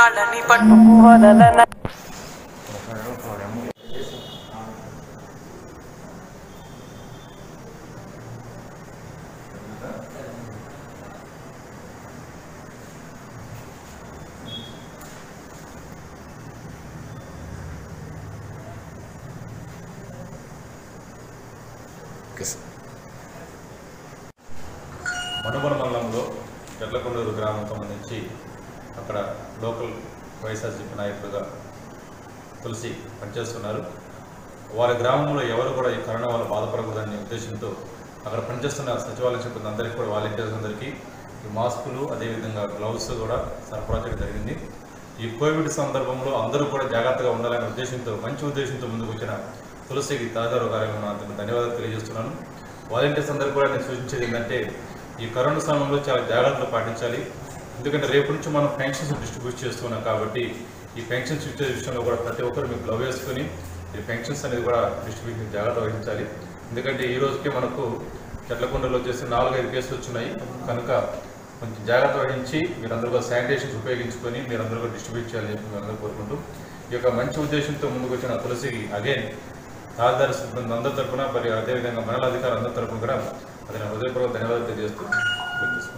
కాళ్ళని పట్టుకు వదలన మనుమల మండలంలో ఎడ్లకొండూరు గ్రామం సంబంధించి అక్కడ లోకల్ వైఎస్ఆర్సీపీ నాయకులుగా తులసి పనిచేస్తున్నారు వారి గ్రామంలో ఎవరు కూడా ఈ కరోనా వల్ల బాధపడకూడదనే ఉద్దేశంతో అక్కడ పనిచేస్తున్న సచివాలయ సిబ్బంది అందరికీ కూడా వాలంటీర్స్ అందరికీ ఈ మాస్కులు అదేవిధంగా గ్లౌస్ కూడా సరఫరా చేయడం జరిగింది ఈ కోవిడ్ సందర్భంలో అందరూ కూడా జాగ్రత్తగా ఉండాలనే ఉద్దేశంతో మంచి ఉద్దేశంతో ముందుకు వచ్చిన తులసికి తాజారు గారికి నా ధన్యవాదాలు తెలియజేస్తున్నాను వాలంటీర్స్ అందరూ కూడా నేను సూచించేది ఏంటంటే ఈ కరోనా సమయంలో చాలా జాగ్రత్తలు పాటించాలి ఎందుకంటే రేపు నుంచి మనం పెన్షన్స్ డిస్ట్రిబ్యూట్ చేస్తున్నాం కాబట్టి ఈ పెన్షన్స్ ఇచ్చే విషయంలో కూడా ప్రతి ఒక్కరు మీకు గ్లవ్ వేసుకొని ఈ పెన్షన్స్ అనేది కూడా డిస్ట్రిబ్యూషన్ జాగ్రత్త వహించాలి ఎందుకంటే ఈ రోజుకే మనకు చెట్లకొండలో వచ్చేసి నాలుగైదు కేసులు వచ్చినాయి కనుక కొంచెం జాగ్రత్త వహించి మీరందరూ కూడా శానిటేషన్స్ ఉపయోగించుకొని మీరందరూ కూడా డిస్ట్రిబ్యూట్ చేయాలని చెప్పి మీరందరూ కోరుకుంటూ ఈ యొక్క మంచి ఉద్దేశంతో ముందుకు వచ్చిన తులసికి అగైన్ తహసీల్దార్ సిబ్బంది అందరి తరపున మరియు అదేవిధంగా మండల అధికారులు అందరి తరపున కూడా అది నా హృదయపూర్వక ధన్యవాదాలు తెలియజేస్తూ